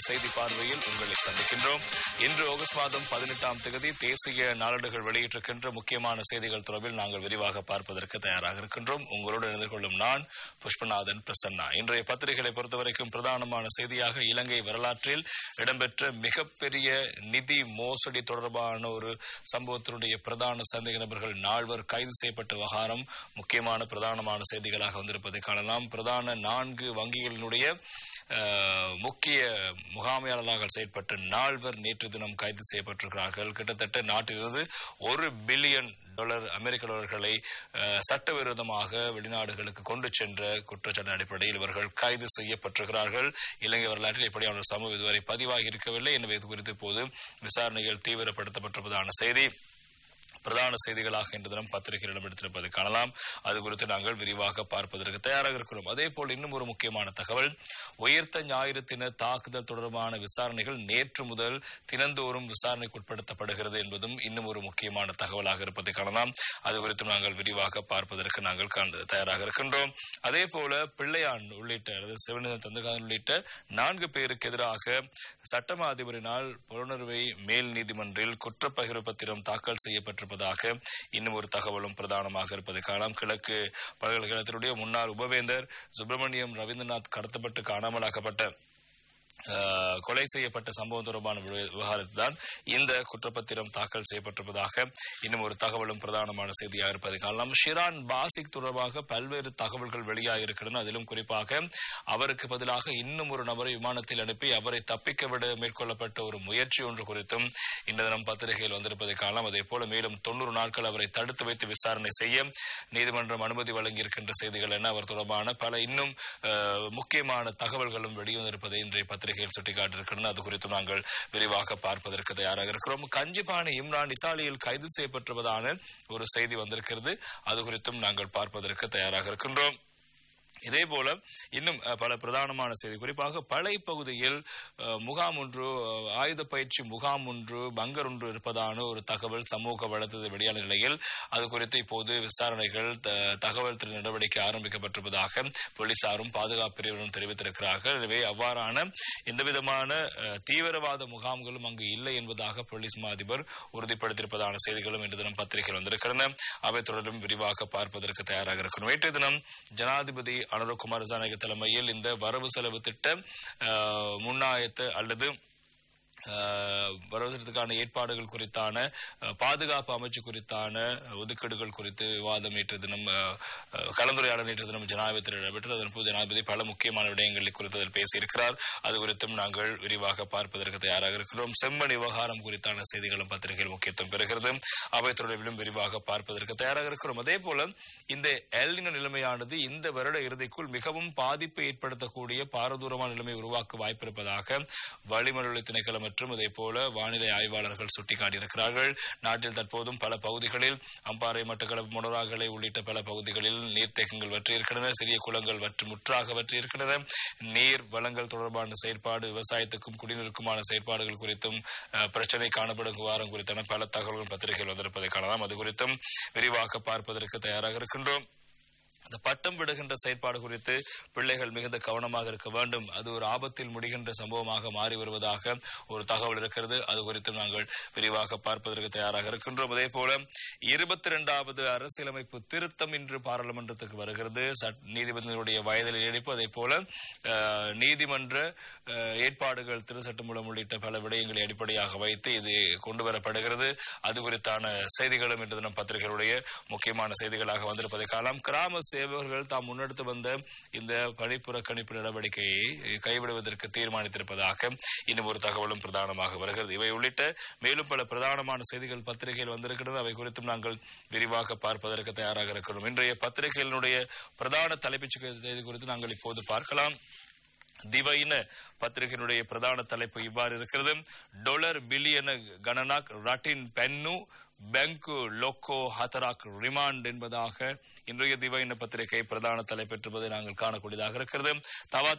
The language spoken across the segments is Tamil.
செய்தி பார்வையில் உங்களை சந்திக்கின்றோம் இன்று ஆகஸ்ட் மாதம் பதினெட்டாம் தேதி தேசிய நாளேடுகள் வெளியிட்டிருக்கின்ற முக்கியமான செய்திகள் தொடர்பில் நாங்கள் விரிவாக பார்ப்பதற்கு தயாராக இருக்கின்றோம் உங்களோடு இணைந்து கொள்ளும் நான் புஷ்பநாதன் பிரசன்னா இன்றைய பத்திரிகைகளை பொறுத்தவரைக்கும் பிரதானமான செய்தியாக இலங்கை வரலாற்றில் இடம்பெற்ற மிகப்பெரிய நிதி மோசடி தொடர்பான ஒரு சம்பவத்தினுடைய பிரதான சந்தேக நபர்கள் நால்வர் கைது செய்யப்பட்ட விவகாரம் முக்கியமான பிரதானமான செய்திகளாக வந்திருப்பதை காணலாம் பிரதான நான்கு வங்கிகளினுடைய அஹ், முக்கிய முகாமையாளர்களாக செயற்பட்ட நால்வர் நேற்று தினம் கைது செய்யப்பட்டிருக்கிறார்கள் கிட்டத்தட்ட நாட்டிலிருந்து ஒரு பில்லியன் டாலர் அமெரிக்க டாலர்களை அஹ், சட்டவிரோதமாக வெளிநாடுகளுக்கு கொண்டு சென்ற குற்றச்சாட்டு அடிப்படையில் இவர்கள் கைது செய்யப்பட்டிருக்கிறார்கள் இலங்கை வரலாற்றில் இப்படியான ஒரு சம்பவம் இதுவரை பதிவாகி இருக்கவில்லை எனவே இது குறித்து இப்போது விசாரணைகள் தீவிரப்படுத்தப்பட்டிருப்பதான செய்தி பிரதான செய்திகளாக இன்று தினம் பத்திரிகையில் இடம்பெடுத்திருப்பதை காணலாம் அது குறித்து நாங்கள் விரிவாக பார்ப்பதற்கு தயாராக இருக்கிறோம் அதே போல் இன்னும் ஒரு முக்கியமான தகவல் உயர்த்த ஞாயிறு தின தாக்குதல் தொடர்பான விசாரணைகள் நேற்று முதல் தினந்தோறும் விசாரணைக்கு உட்படுத்தப்படுகிறது என்பதும் இன்னும் ஒரு முக்கியமான தகவலாக இருப்பதை காணலாம் அது குறித்தும் நாங்கள் விரிவாக பார்ப்பதற்கு நாங்கள் காண- தயாராக இருக்கின்றோம் அதே போல பிள்ளையான் உள்ளிட்ட அதாவது சிவனிதன் தந்தகாதன் உள்ளிட்ட நான்கு பேருக்கு எதிராக சட்டமா அதிபரினால் புலனறுவை மேல் நீதிமன்றில் குற்றப்பகிர்வு பத்திரம் தாக்கல் செய்யப்பட்டிருப்பதாக இன்னும் ஒரு தகவலும் பிரதானமாக இருப்பதை காணலாம் கிழக்கு பல்கலைக்கழகத்தினுடைய முன்னாள் உபவேந்தர் சுப்பிரமணியம் ரவீந்திரநாத் கடத்தப்பட்டு காணாமலாக்கப்பட்ட அஹ், கொலை செய்யப்பட்ட சம்பவம் தொடர்பான விவ- விவகாரத்தில் தான் இந்த குற்றப்பத்திரம் தாக்கல் செய்யப்பட்டிருப்பதாக இன்னும் ஒரு தகவலும் பிரதானமான செய்தியாக இருப்பதை காணலாம் ஷிரான் பாசிக் தொடர்பாக பல்வேறு தகவல்கள் வெளியாக இருக்கின்றன அதிலும் குறிப்பாக அவருக்கு பதிலாக இன்னும் ஒரு நபரை விமானத்தில் அனுப்பி அவரை தப்பிக்க விட மேற்கொள்ளப்பட்ட ஒரு முயற்சி ஒன்று குறித்தும் இந்த தினம் பத்திரிகையில் வந்திருப்பதை காணலாம் அதே போல மேலும் தொண்ணூறு நாட்கள் அவரை தடுத்து வைத்து விசாரணை செய்ய நீதிமன்றம் அனுமதி வழங்கியிருக்கின்ற செய்திகள் என அவர் தொடர்பான பல இன்னும் அஹ், முக்கியமான தகவல்களும் வெளிவந்திருப்பதை இன்றைய பத்திரிகையில் சுட்டிக்காட்டியிருக்கின்றன அது குறித்து நாங்கள் விரிவாக பார்ப்பதற்கு தயாராக இருக்கிறோம் கஞ்சிபாணி இம்ரான் இத்தாலியில் கைது செய்யப்பட்டிருப்பதான ஒரு செய்தி வந்திருக்கிறது அது குறித்தும் நாங்கள் பார்ப்பதற்கு தயாராக இருக்கின்றோம் இதே போல இன்னும் அஹ், பல பிரதானமான செய்தி குறிப்பாக பளை பகுதியில் அஹ், முகாம் ஒன்று அஹ், ஆயுத பயிற்சி முகாம் ஒன்று பங்கர் ஒன்று இருப்பதான ஒரு தகவல் சமூக வளர்த்தது வெளியான நிலையில் அது குறித்து இப்போது விசாரணைகள் த- தகவல் திரு நடவடிக்கை ஆரம்பிக்கப்பட்டிருப்பதாக போலீசாரும் பாதுகாப்பு பிரிவினரும் தெரிவித்திருக்கிறார்கள் எனவே அவ்வாறான எந்தவிதமான அஹ், தீவிரவாத முகாம்களும் அங்கு இல்லை என்பதாக போலீஸ் மா அதிபர் உறுதிப்படுத்தியிருப்பதான செய்திகளும் இன்று தினம் பத்திரிகையில் வந்திருக்கின்றன அவை தொடர்பிலும் விரிவாக பார்ப்பதற்கு தயாராக இருக்கிறோம் நேற்றைய தினம் ஜனாதிபதி அனுரகுமார் ஜனநாயக தலைமையில் இந்த வரவு செலவு திட்ட அஹ், முன்னாயத்த அல்லது அஹ், வருவதற்கான ஏற்பாடுகள் குறித்தான அஹ், பாதுகாப்பு அமைச்சு குறித்தான ஒதுக்கீடுகள் குறித்து விவாதம் நேற்று தினம் அஹ், அஹ், கலந்துரையாடல் நேற்று தினம் ஜனாதிபதி நடைபெற்றது அதன் போது ஜனாதிபதி பல முக்கியமான விடயங்களை குறித்து அதில் பேசியிருக்கிறார் அது குறித்தும் நாங்கள் விரிவாக பார்ப்பதற்கு தயாராக இருக்கிறோம் செம்மணி விவகாரம் குறித்தான செய்திகளும் பத்திரிகையில் முக்கியத்துவம் பெறுகிறது அவை தொடர்பிலும் விரிவாக பார்ப்பதற்கு தயாராக இருக்கிறோம் அதே போல இந்த எல்னினோ நிலைமையானது இந்த வருட இறுதிக்குள் மிகவும் பாதிப்பை ஏற்படுத்தக்கூடிய பாரதூரமான நிலைமை உருவாக்க வாய்ப்பிருப்பதாக வளிமண்டல திணைக்களம் மற்றும் அதே போல வானிலை ஆய்வாளர்கள் சுட்டிக்காட்டியிருக்கிறார்கள் நாட்டில் தற்போதும் பல பகுதிகளில் அம்பாறை மட்டக்களப்பு மொனராகலை உள்ளிட்ட பல பகுதிகளில் நீர்த்தேக்கங்கள் வற்றியிருக்கின்றன சிறிய குளங்கள் வற்றி முற்றாக வற்றியிருக்கின்றன நீர் வளங்கள் தொடர்பான செயற்பாடு விவசாயத்துக்கும் குடிநீருக்குமான செயற்பாடுகள் குறித்தும் அஹ், பிரச்சனை காணப்படும் வாரம் குறித்தான பல தகவல்கள் பத்திரிகைகள் வந்திருப்பதை காணலாம் அது குறித்தும் விரிவாக பார்ப்பதற்கு தயாராக இருக்கின்றோம் இந்த பட்டம் விடுகின்ற செயற்பாடு குறித்து பிள்ளைகள் மிகுந்த கவனமாக இருக்க வேண்டும் அது ஒரு ஆபத்தில் முடிகின்ற சம்பவமாக மாறி வருவதாக ஒரு தகவல் இருக்கிறது அது குறித்து நாங்கள் விரிவாக பார்ப்பதற்கு தயாராக இருக்கின்றோம் அதே போல இருபத்தி இரண்டாவது அரசியலமைப்பு திருத்தம் இன்று பாராளுமன்றத்துக்கு வருகிறது சட்- நீதிபதிகளுடைய வயதில் இணைப்பு அதே போல அஹ், நீதிமன்ற அஹ், ஏற்பாடுகள் திருச்சட்டமூலம் உள்ளிட்ட பல விடயங்களை அடிப்படையாக வைத்து இது கொண்டு வரப்படுகிறது அது குறித்தான செய்திகளும் இன்று தினம் பத்திரிகைகளுடைய முக்கியமான செய்திகளாக வந்திருப்பதை காணலாம் கிராம சேவகர்கள் தாம் முன்னெடுத்து வந்த இந்த பணிப்புறக்கணிப்பு நடவடிக்கையை கைவிடுவதற்கு தீர்மானித்திருப்பதாக இன்னும் ஒரு தகவலும் பிரதானமாக வருகிறது இவை உள்ளிட்ட மேலும் பல பிரதானமான செய்திகள் பத்திரிகையில் வந்திருக்கின்றன அவை குறித்தும் நாங்கள் விரிவாக பார்ப்பதற்கு தயாராக இருக்கிறோம் இன்றைய பத்திரிகைகளினுடைய பிரதான தலைப்புச் செய்தி குறித்து நாங்கள் இப்போது பார்க்கலாம் திவைன பத்திரிகையினுடைய பிரதான தலைப்பு இவ்வாறு இருக்கிறது டொலர் பில்லியன கணனாக் ரட்டின் பென்னு பெங்கு லொக்கோ ஹதராக் ரிமாண்ட் என்பதாக இன்றைய திவைன பத்திரிகை பிரதான தலைப்பெற்றுவதை நாங்கள் காணக்கூடியதாக இருக்கிறது தவாத்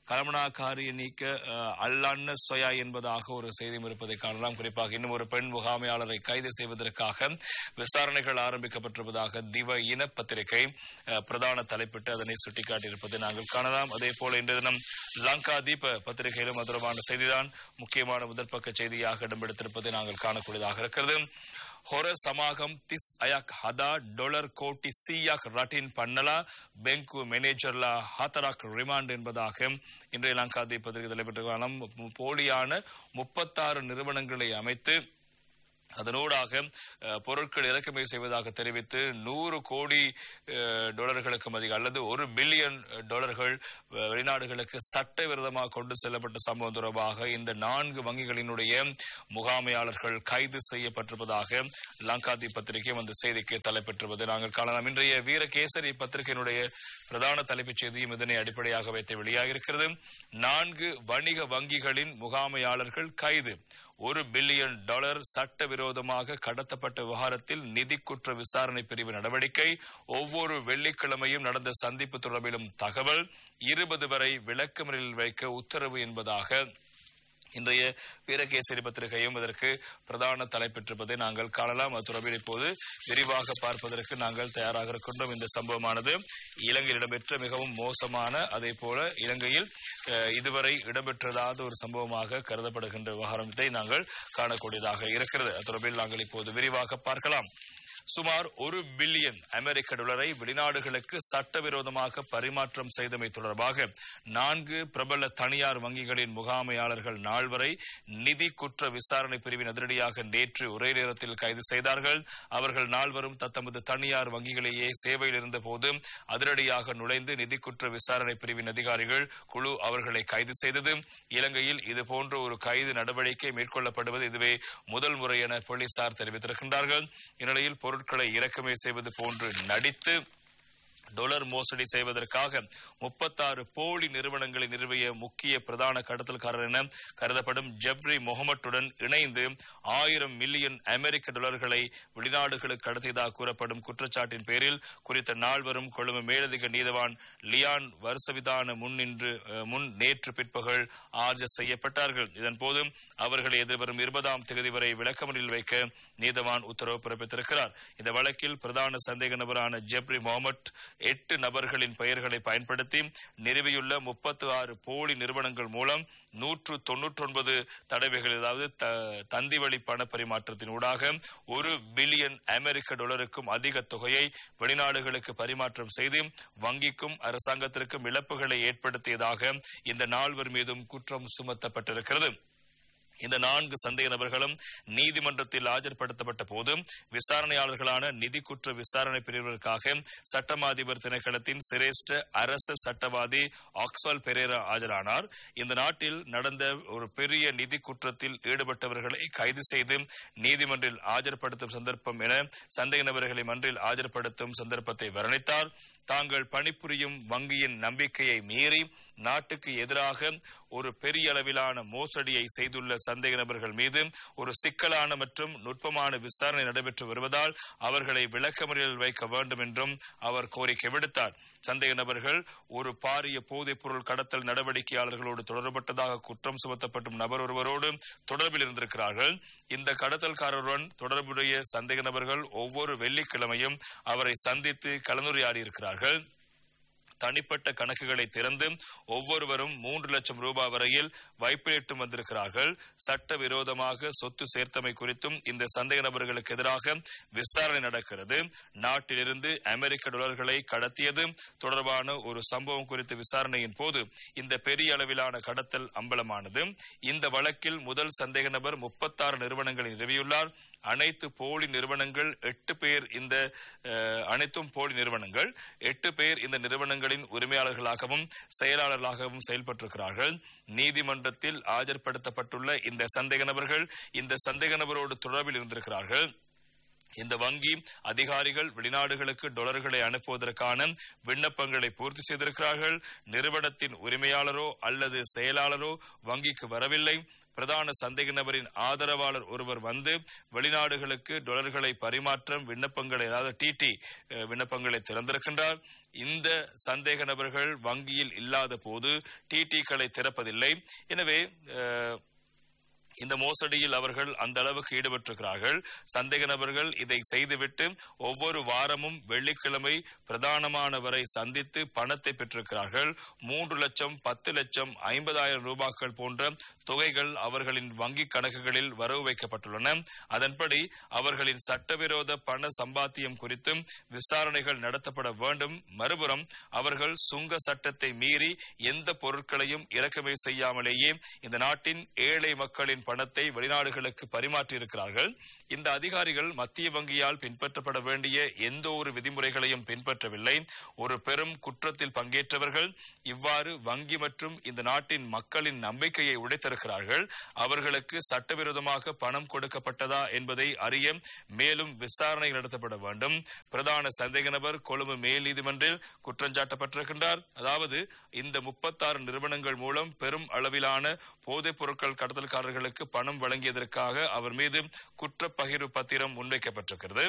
கலமனா காரிய நீக்க அஹ், அல்லான்ன சொயா என்பதாக ஒரு செய்தியும் இருப்பதை காணலாம் குறிப்பாக இன்னும் ஒரு பெண் முகாமையாளரை கைது செய்வதற்காக விசாரணைகள் ஆரம்பிக்கப்பட்டிருப்பதாக திவ இன பத்திரிகை அஹ், பிரதான தலைப்பிட்டு அதனை சுட்டிக்காட்டியிருப்பதை நாங்கள் காணலாம் அதே போல இன்றைய தினம் லங்கா தீப பத்திரிகையிலும் அது தொடர்பான செய்திதான் முக்கியமான முதல் பக்க செய்தியாக இடம்பெடுத்திருப்பதை நாங்கள் காணக்கூடியதாக இருக்கிறது ಹೊರ ಸಮಾಗಂ ತಿಸ್ ಅಯಕ್ ಹದ ಡಾಲರ್ ಕೋಟಿ ಸಿಯಾಕ್ ರಟಿನ್ ಪನ್ನಲ ಬೆಂಕು ಮೆನೇಜರ್ಲ ಹತರಾಕ್ ரிமாண்ட் என்பதாக இன்றைய லங்கா தீபத்திற்கு தலைப்பட்ட போலியான முப்பத்தாறு நிறுவனங்களை அமைத்து அதனூடாக அஹ், பொருட்கள் இறக்குமதி செய்வதாக தெரிவித்து நூறு கோடி அஹ், டாலர்களுக்கும் அதிகம் அல்லது ஒரு பில்லியன் டாலர்கள் அஹ், வெளிநாடுகளுக்கு சட்டவிரோதமாக கொண்டு செல்லப்பட்ட சம்பவம் தொடர்பாக இந்த நான்கு வங்கிகளினுடைய முகாமையாளர்கள் கைது செய்யப்பட்டிருப்பதாக லங்காதி பத்திரிகை அந்த செய்திக்கு தலைப்பெற்றுவது நாங்கள் காணலாம் இன்றைய வீரகேசரி பத்திரிகையினுடைய பிரதான தலைப்புச் செய்தியும் இதனை அடிப்படையாக வைத்து வெளியாகியிருக்கிறது நான்கு வணிக வங்கிகளின் முகாமையாளர்கள் கைது ஒரு பில்லியன் டாலர் சட்டவிரோதமாக கடத்தப்பட்ட விவகாரத்தில் நிதி குற்ற விசாரணை பிரிவு நடவடிக்கை ஒவ்வொரு வெள்ளிக்கிழமையும் நடந்த சந்திப்பு தொடர்பிலும் தகவல் இருபது வரை விளக்கமறியலில் வைக்க உத்தரவு என்பதாக இன்றைய வீரகேசரி பத்திரிகையும் இதற்கு பிரதான தலைப்பெற்றிருப்பதை நாங்கள் காணலாம் அது தொடர்பில் இப்போது விரிவாக பார்ப்பதற்கு நாங்கள் தயாராக இருக்கின்றோம் இந்த சம்பவமானது இலங்கையில் இடம்பெற்ற மிகவும் மோசமான அதே போல இலங்கையில் அஹ், இதுவரை இடம்பெற்றதாத ஒரு சம்பவமாக கருதப்படுகின்ற விவகாரத்தை நாங்கள் காணக்கூடியதாக இருக்கிறது அது தொடர்பில் நாங்கள் இப்போது விரிவாக பார்க்கலாம் சுமார் ஒரு பில்லியன் அமெரிக்க டாலரை வெளிநாடுகளுக்கு சட்டவிரோதமாக பரிமாற்றம் செய்தமை தொடர்பாக நான்கு பிரபல தனியார் வங்கிகளின் முகாமையாளர்கள் நால்வரை நிதி குற்ற விசாரணை பிரிவின் அதிரடியாக நேற்று ஒரே நேரத்தில் கைது செய்தார்கள் அவர்கள் நால்வரும் தத்தமது தனியார் வங்கிகளிலேயே சேவையில் இருந்தபோது அதிரடியாக நுழைந்து நிதி குற்ற விசாரணை பிரிவின் அதிகாரிகள் குழு அவர்களை கைது செய்தது இலங்கையில் இதுபோன்ற ஒரு கைது நடவடிக்கை மேற்கொள்ளப்படுவது இதுவே முதல் முறை என போலீசார் தெரிவித்திருக்கின்றார்கள் இந்நிலையில் பொருட்களை இறக்குமதி செய்வது போன்று நடித்து டொலர் மோசடி செய்வதற்காக முப்பத்தாறு போலி நிறுவனங்களை நிறுவிய முக்கிய பிரதான கடத்தல்காரர் என கருதப்படும் ஜெப்ரி முகமட்டுடன் இணைந்து ஆயிரம் மில்லியன் அமெரிக்க டாலர்களை வெளிநாடுகளுக்கு கடத்தியதாக கூறப்படும் குற்றச்சாட்டின் பேரில் குறித்த நால்வரும் கொழும்பு மேலதிக நீதவான் லியான் வருசவிதான முன்னின்று அஹ், முன் நேற்று பிற்பகல் ஆர்ஜர் செய்யப்பட்டார்கள் இதன்போது அவர்களை எதிர்வரும் இருபதாம் தேதி வரை விளக்கமறியலில் வைக்க நீதவான் உத்தரவு பிறப்பித்திருக்கிறார் இந்த வழக்கில் பிரதான சந்தேக நபரான ஜெப்ரி முகமட் எட்டு நபர்களின் பெயர்களை பயன்படுத்தி நிறுவியுள்ள முப்பத்து ஆறு போலி நிறுவனங்கள் மூலம் நூற்று தொன்னூற்றி ஒன்பது தடவைகள் அதாவது த- தந்தி வழி பண பரிமாற்றத்தின் ஊடாக ஒரு பில்லியன் அமெரிக்க டாலருக்கும் அதிக தொகையை வெளிநாடுகளுக்கு பரிமாற்றம் செய்து வங்கிக்கும் அரசாங்கத்திற்கும் இழப்புகளை ஏற்படுத்தியதாக இந்த நால்வர் மீதும் குற்றம் சுமத்தப்பட்டிருக்கிறது இந்த நான்கு சந்தேக நபர்களும் நீதிமன்றத்தில் ஆஜர்படுத்தப்பட்ட போது விசாரணையாளர்களான நிதி குற்ற விசாரணை பிரிவிற்காக சட்டமா அதிபர் திணைக்களத்தின் சிரேஷ்ட அரச சட்டவாதி ஆக்ஸ்வால் பெரேரா ஆஜரானார் இந்த நாட்டில் நடந்த ஒரு பெரிய நிதி குற்றத்தில் ஈடுபட்டவர்களை கைது செய்து நீதிமன்றில் ஆஜர்படுத்தும் சந்தர்ப்பம் என சந்தேக நபர்களை மன்றில் ஆஜர்படுத்தும் சந்தர்ப்பத்தை வர்ணித்தார் தாங்கள் பணிபுரியும் வங்கியின் நம்பிக்கையை மீறி நாட்டுக்கு எதிராக ஒரு பெரிய அளவிலான மோசடியை செய்துள்ள சந்தேக நபர்கள் மீது ஒரு சிக்கலான மற்றும் நுட்பமான விசாரணை நடைபெற்று வருவதால் அவர்களை விளக்கமறியலில் வைக்க வேண்டும் என்றும் அவர் கோரிக்கை விடுத்தார் சந்தேக நபர்கள் ஒரு பாரிய போதைப் பொருள் கடத்தல் நடவடிக்கையாளர்களோடு தொடர்பட்டதாக குற்றம் சுமத்தப்படும் நபர் ஒருவரோடு தொடர்பில் இருந்திருக்கிறார்கள் இந்த கடத்தல்காரருடன் தொடர்புடைய சந்தேக நபர்கள் ஒவ்வொரு வெள்ளிக்கிழமையும் அவரை சந்தித்து கலந்துரையாடியிருக்கிறார்கள் தனிப்பட்ட கணக்குகளை திறந்து ஒவ்வொருவரும் மூன்று லட்சம் ரூபாய் வரையில் வைப்பிலிட்டும் வந்திருக்கிறார்கள் சட்டவிரோதமாக சொத்து சேர்த்தமை குறித்தும் இந்த சந்தேக நபர்களுக்கு எதிராக விசாரணை நடக்கிறது நாட்டிலிருந்து அமெரிக்க டாலர்களை கடத்தியது தொடர்பான ஒரு சம்பவம் குறித்த விசாரணையின் போது இந்த பெரிய அளவிலான கடத்தல் அம்பலமானது இந்த வழக்கில் முதல் சந்தேக நபர் முப்பத்தாறு நிறுவனங்களை நிறுவியுள்ளார் அனைத்து போலி நிறுவனங்கள் எட்டு பேர் இந்த அஹ், அனைத்தும் போலி நிறுவனங்கள் எட்டு பேர் இந்த நிறுவனங்களின் உரிமையாளர்களாகவும் செயலாளர்களாகவும் செயல்பட்டிருக்கிறார்கள் நீதிமன்றத்தில் ஆஜர்படுத்தப்பட்டுள்ள இந்த சந்தேக நபர்கள் இந்த சந்தேக நபரோடு தொடர்பில் இருந்திருக்கிறார்கள் இந்த வங்கி அதிகாரிகள் வெளிநாடுகளுக்கு டொலர்களை அனுப்புவதற்கான விண்ணப்பங்களை பூர்த்தி செய்திருக்கிறார்கள் நிறுவனத்தின் உரிமையாளரோ அல்லது செயலாளரோ வங்கிக்கு வரவில்லை பிரதான சந்தேக நபரின் ஆதரவாளர் ஒருவர் வந்து வெளிநாடுகளுக்கு டொலர்களை பரிமாற்றம் விண்ணப்பங்களை அதாவது டிடி விண்ணப்பங்களை திறந்திருக்கின்றார் இந்த சந்தேக நபர்கள் வங்கியில் இல்லாத போது டிடிக்களை திறப்பதில்லை எனவே அஹ், இந்த மோசடியில் அவர்கள் அந்த அளவுக்கு ஈடுபட்டிருக்கிறார்கள் சந்தேக நபர்கள் இதை செய்துவிட்டு ஒவ்வொரு வாரமும் வெள்ளிக்கிழமை பிரதானமானவரை சந்தித்து பணத்தை பெற்றிருக்கிறார்கள் மூன்று லட்சம் பத்து லட்சம் ஐம்பதாயிரம் ரூபாய்கள் போன்ற தொகைகள் அவர்களின் வங்கி கணக்குகளில் வரவு வைக்கப்பட்டுள்ளன அதன்படி அவர்களின் சட்டவிரோத பண சம்பாத்தியம் குறித்தும் விசாரணைகள் நடத்தப்பட வேண்டும் மறுபுறம் அவர்கள் சுங்க சட்டத்தை மீறி எந்த பொருட்களையும் இறக்குமதி செய்யாமலேயே இந்த நாட்டின் ஏழை மக்களின் பணத்தை வெளிநாடுகளுக்கு பரிமாற்றியிருக்கிறார்கள் இந்த அதிகாரிகள் மத்திய வங்கியால் பின்பற்றப்பட வேண்டிய எந்த ஒரு விதிமுறைகளையும் பின்பற்றவில்லை ஒரு பெரும் குற்றத்தில் பங்கேற்றவர்கள் இவ்வாறு வங்கி மற்றும் இந்த நாட்டின் மக்களின் நம்பிக்கையை உடைத்திருக்கிறார்கள் அவர்களுக்கு சட்டவிரோதமாக பணம் கொடுக்கப்பட்டதா என்பதை அறிய மேலும் விசாரணை நடத்தப்பட வேண்டும் பிரதான சந்தேக நபர் கொழும்பு மேல் நீதிமன்றில் குற்றஞ்சாட்டப்பட்டிருக்கின்றார் அதாவது இந்த முப்பத்தாறு நிறுவனங்கள் மூலம் பெரும் அளவிலான போதைப் பொருட்கள் கடத்தல்காரர்களுக்கு பணம் வழங்கியதற்காக அவர் மீது குற்றப்பகிர்வு பத்திரம் முன்வைக்கப்பட்டிருக்கிறது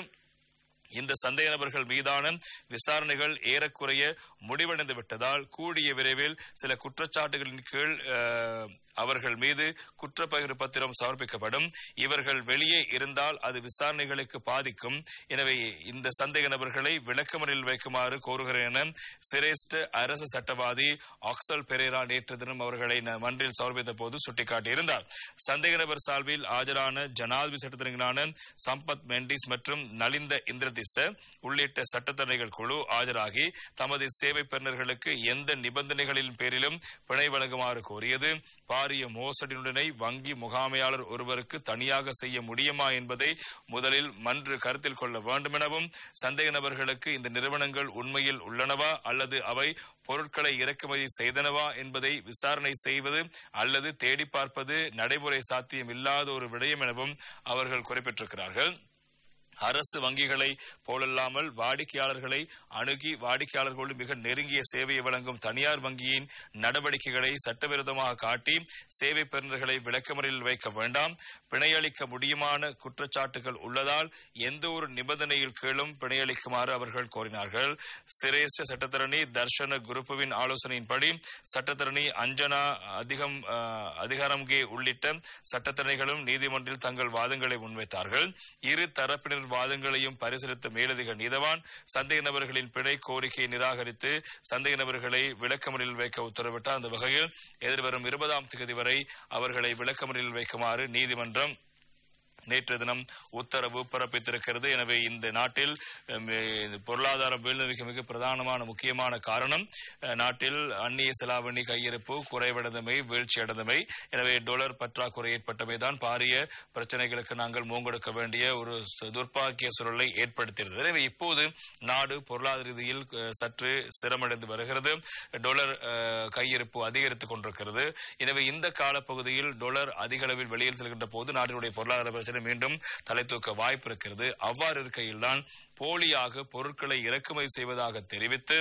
இந்த சந்தேக நபர்கள் மீதான விசாரணைகள் ஏறக்குறைய முடிவடைந்து விட்டதால் கூடிய விரைவில் சில குற்றச்சாட்டுகளின் கீழ் அஹ், அவர்கள் மீது குற்றப்பகிர்வு பத்திரம் சமர்ப்பிக்கப்படும் இவர்கள் வெளியே இருந்தால் அது விசாரணைகளுக்கு பாதிக்கும் எனவே இந்த சந்தேக நபர்களை விளக்கமறில் வைக்குமாறு கோருகிறேன் என சிரேஷ்ட அரசு சட்டவாதி ஆக்சல் பெரேரா நேற்று தினம் அவர்களை ந- மன்றில் சமர்ப்பித்த போது சுட்டிக்காட்டியிருந்தார் சந்தேக நபர் சார்பில் ஆஜரான ஜனாதிபதி சட்டத்தரங்களான சம்பத் மெண்டிஸ் மற்றும் நலிந்த இந்திரதிச உள்ளிட்ட சட்டத்தரணிகள் குழு ஆஜராகி தமது சேவை பெறுநர்களுக்கு எந்த நிபந்தனைகளின் பேரிலும் பிணை வழங்குமாறு கோரியது பாரிய மோசடியுடனை வங்கி முகாமையாளர் ஒருவருக்கு தனியாக செய்ய முடியுமா என்பதை முதலில் மன்று கருத்தில் கொள்ள வேண்டும் எனவும் சந்தேக நபர்களுக்கு இந்த நிறுவனங்கள் உண்மையில் உள்ளனவா அல்லது அவை பொருட்களை இறக்குமதி செய்தனவா என்பதை விசாரணை செய்வது அல்லது தேடி பார்ப்பது நடைமுறை சாத்தியம் இல்லாத ஒரு விடயம் எனவும் அவர்கள் குறிப்பிட்டிருக்கிறார்கள் அரசு வங்கிகளை போலல்லாமல் வாடிக்கையாளர்களை அணுகி வாடிக்கையாளர்களோடு மிக நெருங்கிய சேவையை வழங்கும் தனியார் வங்கியின் நடவடிக்கைகளை சட்டவிரோதமாக காட்டி சேவை பெறுநர்களை விளக்கமறியலில் வைக்க வேண்டாம் பிணையளிக்க முடியுமான குற்றச்சாட்டுகள் உள்ளதால் எந்த ஒரு நிபந்தனையில் கீழும் பிணையளிக்குமாறு அவர்கள் கோரினார்கள் சிரேஷ்ட சட்டத்தரணி தர்ஷன குருப்புவின் ஆலோசனையின்படி சட்டத்தரணி அஞ்சனா அதிகம் அஹ், அதிகாரம்கே உள்ளிட்ட சட்டத்தரணிகளும் நீதிமன்றில் தங்கள் வாதங்களை முன்வைத்தார்கள் இரு தரப்பினர் வாதங்களையும் பரிசீலித்த மேலதிக நீதவான் சந்தேக நபர்களின் பிழை கோரிக்கையை நிராகரித்து சந்தேக நபர்களை விளக்கமறியலில் வைக்க உத்தரவிட்டார் அந்த வகையில் எதிர்வரும் இருபதாம் தேதி வரை அவர்களை விளக்கமறியலில் வைக்குமாறு நீதிமன்றம் நேற்று தினம் உத்தரவு பிறப்பித்திருக்கிறது எனவே இந்த நாட்டில் அஹ், மே- பொருளாதாரம் வீழ்ந்தமைக்கு மிக பிரதானமான முக்கியமான காரணம் அஹ், நாட்டில் அந்நிய செலாவணி கையிருப்பு குறைவடைந்தமை வீழ்ச்சியடைந்தமை எனவே டொலர் பற்றாக்குறை ஏற்பட்டமைதான் பாரிய பிரச்சனைகளுக்கு நாங்கள் மூங்கொடுக்க வேண்டிய ஒரு சு- துர்ப்பாக்கிய சூழலை ஏற்படுத்தியிருந்தது எனவே இப்போது நாடு பொருளாதார ரீதியில் அஹ், சற்று சிரமடைந்து வருகிறது டொலர் அஹ், கையிருப்பு அதிகரித்துக் கொண்டிருக்கிறது எனவே இந்த காலப்பகுதியில் டொலர் அதிக அளவில் வெளியில் செல்கின்ற போது நாட்டினுடைய பொருளாதார பிரச்சனை மீண்டும் தலை தூக்க வாய்ப்பு இருக்கிறது அவ்வாறு இருக்கையில்தான் போலியாக பொருட்களை இறக்குமதி செய்வதாக தெரிவித்து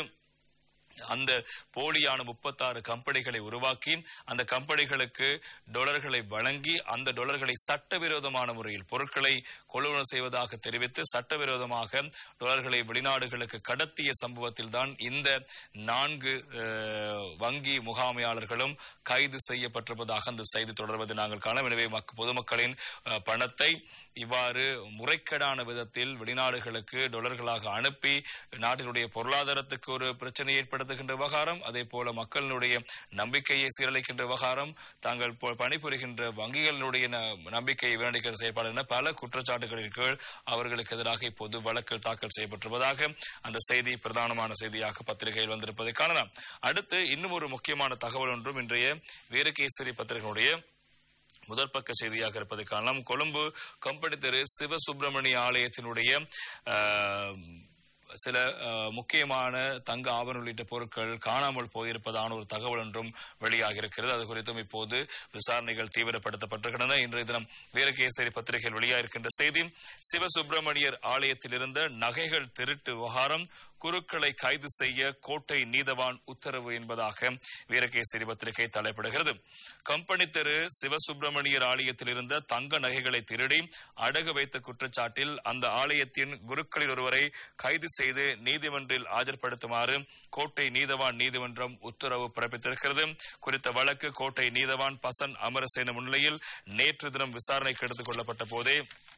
அந்த போலியான முப்பத்தாறு கம்பெனிகளை உருவாக்கி அந்த கம்பெனிகளுக்கு டொலர்களை வழங்கி அந்த டொலர்களை சட்டவிரோதமான முறையில் பொருட்களை கொள்வனவு செய்வதாக தெரிவித்து சட்டவிரோதமாக டொலர்களை வெளிநாடுகளுக்கு கடத்திய சம்பவத்தில் தான் இந்த நான்கு அஹ், வங்கி முகாமையாளர்களும் கைது செய்யப்பட்டிருப்பதாக அந்த செய்தி தொடர்வதை நாங்கள் காண எனவே மக்க- பொதுமக்களின் அஹ், பணத்தை இவ்வாறு முறைகேடான விதத்தில் வெளிநாடுகளுக்கு டொலர்களாக அனுப்பி நாட்டினுடைய பொருளாதாரத்துக்கு ஒரு பிரச்சனை ஏற்படுத்துகின்ற விவகாரம் அதே போல மக்களினுடைய நம்பிக்கையை சீரழிக்கின்ற விவகாரம் தாங்கள் ப- பணிபுரிகின்ற வங்கிகளினுடைய ந- நம்பிக்கையை வீணடிக்கிற செயற்பாடு என பல குற்றச்சாட்டுகளின் கீழ் அவர்களுக்கு எதிராக இப்போது வழக்கு தாக்கல் செய்யப்பட்டிருப்பதாக அந்த செய்தி பிரதானமான செய்தியாக பத்திரிகையில் வந்திருப்பதை காணலாம் அடுத்து இன்னும் ஒரு முக்கியமான தகவல் ஒன்றும் இன்றைய வீரகேசரி பத்திரிகையினுடைய முதல் பக்க செய்தியாக இருப்பதை காணலாம் கொழும்பு கம்பெனி தெரு சிவசுப்பிரமணிய ஆலயத்தினுடைய ஆஹ், சில அஹ், முக்கியமான தங்க ஆபரணம் உள்ளிட்ட பொருட்கள் காணாமல் போயிருப்பதான ஒரு தகவல் ஒன்றும் வெளியாகி இருக்கிறது அது குறித்தும் இப்போது விசாரணைகள் தீவிரப்படுத்தப்பட்டிருக்கின்றன இன்றைய தினம் வீரகேசரி பத்திரிகையில் வெளியாகிருக்கின்ற செய்தி சிவசுப்பிரமணியர் ஆலயத்தில் இருந்த நகைகள் திருட்டு விவகாரம் குருக்களை கைது செய்ய கோட்டை நீதவான் உத்தரவு என்பதாக வீரகேசரி பத்திரிகை தலைப்பிடுகிறது கம்பெனி தெரு சிவசுப்பிரமணியர் ஆலயத்தில் இருந்த தங்க நகைகளை திருடி அடகு வைத்த குற்றச்சாட்டில் அந்த ஆலயத்தின் குருக்களில் ஒருவரை கைது செய்து நீதிமன்றில் ஆஜர்படுத்துமாறு கோட்டை நீதவான் நீதிமன்றம் உத்தரவு பிறப்பித்திருக்கிறது குறித்த வழக்கு கோட்டை நீதவான் பசன் அமரசேன முன்னிலையில் நேற்று தினம் விசாரணைக்கு எடுத்துக் கொள்ளப்பட்ட போதே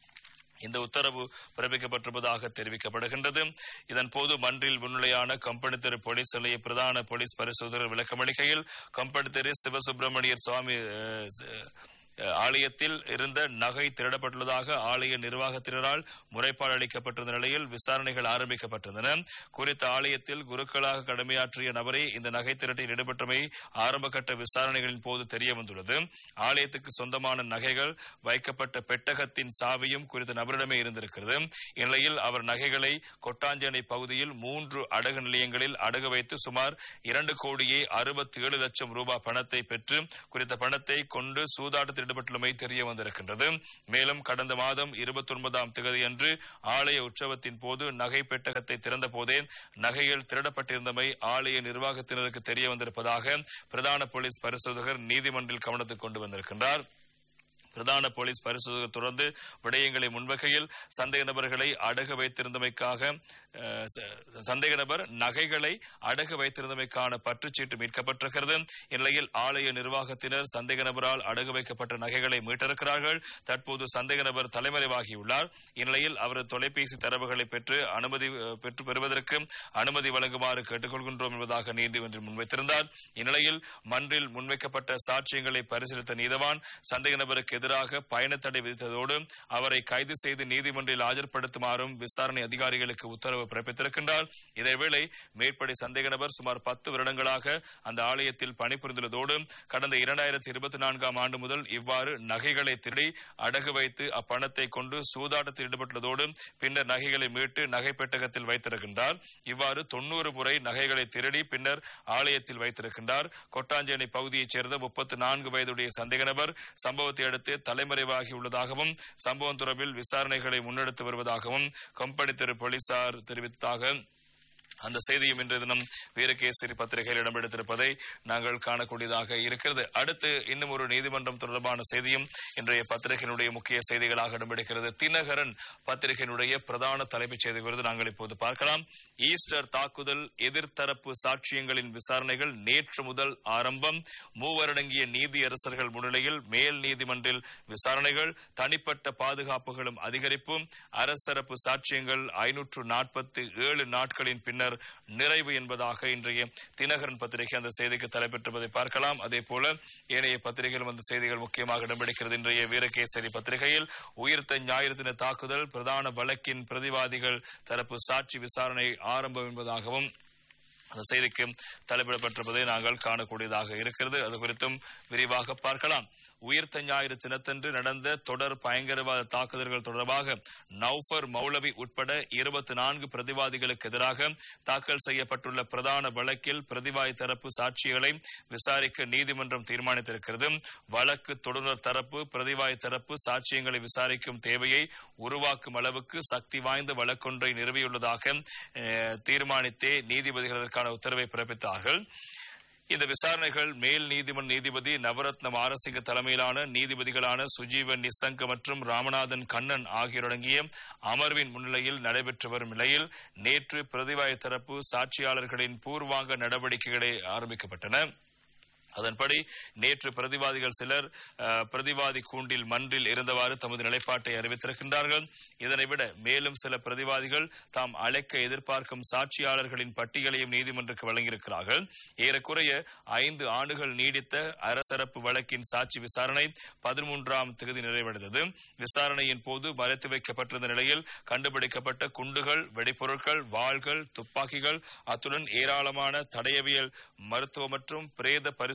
இந்த உத்தரவு பிறப்பிக்கப்பட்டிருப்பதாக தெரிவிக்கப்படுகின்றது இதன் போது மன்றில் முன்னிலையான கம்பெனி தெரு போலீஸ் நிலைய பிரதான போலீஸ் பரிசோதகர் விளக்கமளிக்கையில் கம்பெனி தெரு சிவசுப்பிரமணியர் சுவாமி அஹ், ச- அஹ், ஆலயத்தில் இருந்த நகை திருடப்பட்டுள்ளதாக ஆலய நிர்வாகத்தினரால் முறைப்பாடு அளிக்கப்பட்டிருந்த நிலையில் விசாரணைகள் ஆரம்பிக்கப்பட்டிருந்தன குறித்த ஆலயத்தில் குருக்களாக கடமையாற்றிய நபரே இந்த நகை திருட்டில் ஈடுபட்டமை ஆரம்பகட்ட விசாரணைகளின் போது தெரிய வந்துள்ளது ஆலயத்துக்கு சொந்தமான நகைகள் வைக்கப்பட்ட பெட்டகத்தின் சாவியும் குறித்த நபரிடமே இருந்திருக்கிறது இந்நிலையில் அவர் நகைகளை கொட்டாஞ்சேனை பகுதியில் மூன்று அடகு நிலையங்களில் அடகு வைத்து சுமார் இரண்டு கோடியே அறுபத்தி ஏழு லட்சம் ரூபாய் பணத்தை பெற்று குறித்த பணத்தை கொண்டு சூதாட்டத்தில் ஈடுபட்டுள்ளமை தெரிய வந்திருக்கின்றது மேலும் கடந்த மாதம் இருபத்தி ஒன்பதாம் தேதியன்று ஆலய உற்சவத்தின் போது நகை பெட்டகத்தை திறந்த போதே நகைகள் திருடப்பட்டிருந்தமை ஆலய நிர்வாகத்தினருக்கு தெரிய வந்திருப்பதாக பிரதான போலீஸ் பரிசோதகர் நீதிமன்றில் கவனத்துக்கு கொண்டு வந்திருக்கின்றார் பிரதான போலீஸ் பரிசோதகர் தொடர்ந்து விடயங்களை முன்வைக்கையில் சந்தேக நபர்களை அடகு வைத்திருந்தமைக்காக அஹ், ச- சந்தேக நபர் நகைகளை அடகு வைத்திருந்தமைக்கான பற்றுச்சீட்டு மீட்கப்பட்டிருக்கிறது இந்நிலையில் ஆலய நிர்வாகத்தினர் சந்தேக நபரால் அடகு வைக்கப்பட்ட நகைகளை மீட்டிருக்கிறார்கள் தற்போது சந்தேக நபர் தலைமறைவாகியுள்ளார் இந்நிலையில் அவரது தொலைபேசி தரவுகளை பெற்று அனுமதி அஹ், பெற்று பெறுவதற்கு அனுமதி வழங்குமாறு கேட்டுக்கொள்கின்றோம் என்பதாக நீதிமன்றம் முன்வைத்திருந்தார் இந்நிலையில் மன்றில் முன்வைக்கப்பட்ட சாட்சியங்களை பரிசீலித்த நீதவான் சந்தேக நபருக்கு எதிராக பயண தடை விதித்ததோடு அவரை கைது செய்து நீதிமன்றில் ஆஜர்படுத்துமாறும் விசாரணை அதிகாரிகளுக்கு உத்தரவு பிறப்பித்திருக்கின்றார் இதேவேளை மேற்படி சந்தேக நபர் சுமார் பத்து வருடங்களாக அந்த ஆலயத்தில் பணிபுரிந்துள்ளதோடு கடந்த இரண்டாயிரத்தி இருபத்தி நான்காம் ஆண்டு முதல் இவ்வாறு நகைகளை திருடி அடகு வைத்து அப்பணத்தை கொண்டு சூதாட்டத்தில் ஈடுபட்டுள்ளதோடு பின்னர் நகைகளை மீட்டு நகை பெட்டகத்தில் வைத்திருக்கின்றார் இவ்வாறு தொண்ணூறு முறை நகைகளை திருடி பின்னர் ஆலயத்தில் வைத்திருக்கின்றார் கொட்டாஞ்சேனை பகுதியைச் சேர்ந்த முப்பத்தி நான்கு வயதுடைய சந்தேக நபர் சம்பவத்தை அடுத்து தலைமறைவாகி உள்ளதாகவும் சம்பவம் தொடர்பில் விசாரணைகளை முன்னெடுத்து வருவதாகவும் கம்பெனி தெரு போலீசார் தெரிவித்ததாக அந்த செய்தியும் இன்றைய தினம் வீரகேசரி பத்திரிகையில் இடம்பெடுத்திருப்பதை நாங்கள் காணக்கூடியதாக இருக்கிறது அடுத்து இன்னும் ஒரு நீதிமன்றம் தொடர்பான செய்தியும் இன்றைய பத்திரிகையினுடைய முக்கிய செய்திகளாக இடம்பெடுக்கிறது தினகரன் பத்திரிகையினுடைய பிரதான தலைப்புச் செய்தி குறித்து நாங்கள் இப்போது பார்க்கலாம் ஈஸ்டர் தாக்குதல் எதிர்த்தரப்பு சாட்சியங்களின் விசாரணைகள் நேற்று முதல் ஆரம்பம் மூவரடங்கிய நீதியரசர்கள் முன்னிலையில் மேல் நீதிமன்றில் விசாரணைகள் தனிப்பட்ட பாதுகாப்புகளும் அதிகரிப்பு அரசரப்பு சாட்சியங்கள் ஐநூற்று நாற்பத்தி ஏழு நாட்களின் பின்னர் நிறைவு என்பதாக இன்றைய தினகரன் பத்திரிகை அந்த செய்திக்கு தலைப்பெற்றிருப்பதை பார்க்கலாம் அதே போல ஏனைய பத்திரிகைகளும் அந்த செய்திகள் முக்கியமாக இடம்பெடுக்கிறது இன்றைய வீரகேசரி பத்திரிகையில் உயிர்த்த ஞாயிறு தின தாக்குதல் பிரதான வழக்கின் பிரதிவாதிகள் தரப்பு சாட்சி விசாரணை ஆரம்பம் என்பதாகவும் அந்த செய்திக்கு தலைப்பிடப்பட்டிருப்பதை நாங்கள் காணக்கூடியதாக இருக்கிறது அது குறித்தும் விரிவாக பார்க்கலாம் உயிர்த்த ஞாயிறு தினத்தன்று நடந்த தொடர் பயங்கரவாத தாக்குதல்கள் தொடர்பாக நௌஃபர் மௌலவி உட்பட இருபத்தி நான்கு பிரதிவாதிகளுக்கு எதிராக தாக்கல் செய்யப்பட்டுள்ள பிரதான வழக்கில் பிரதிவாதி தரப்பு சாட்சிகளை விசாரிக்க நீதிமன்றம் தீர்மானித்திருக்கிறது வழக்கு தொடுநர் தரப்பு பிரதிவாதி தரப்பு சாட்சியங்களை விசாரிக்கும் தேவையை உருவாக்கும் அளவுக்கு சக்தி வாய்ந்த வழக்கொன்றை நிறுவியுள்ளதாக அஹ், தீர்மானித்தே நீதிபதிகள் அதற்கான உத்தரவை பிறப்பித்தார்கள் இந்த விசாரணைகள் மேல் நீதிமன்ற நீதிபதி நவரத்ன மாரசிங்க தலைமையிலான நீதிபதிகளான சுஜீவன் நிசங்க மற்றும் ராமநாதன் கண்ணன் ஆகியோரடங்கிய அமர்வின் முன்னிலையில் நடைபெற்று வரும் நிலையில் நேற்று பிரதிவாய தரப்பு சாட்சியாளர்களின் பூர்வாங்க நடவடிக்கைகளை ஆரம்பிக்கப்பட்டன அதன்படி நேற்று பிரதிவாதிகள் சிலர் அஹ், பிரதிவாதி கூண்டில் மன்றில் இருந்தவாறு தமது நிலைப்பாட்டை அறிவித்திருக்கின்றார்கள் இதனை விட மேலும் சில பிரதிவாதிகள் தாம் அழைக்க எதிர்பார்க்கும் சாட்சியாளர்களின் பட்டியலையும் நீதிமன்றக்கு வழங்கியிருக்கிறார்கள் ஏறக்குறைய ஐந்து ஆண்டுகள் நீடித்த அரசரப்பு வழக்கின் சாட்சி விசாரணை பதிமூன்றாம் தேதி நிறைவடைந்தது விசாரணையின் போது மறைத்து வைக்கப்பட்டிருந்த நிலையில் கண்டுபிடிக்கப்பட்ட குண்டுகள் வெடிபொருட்கள் வாள்கள் துப்பாக்கிகள் அத்துடன் ஏராளமான தடயவியல் மருத்துவ மற்றும் பிரேத பரிசோதனை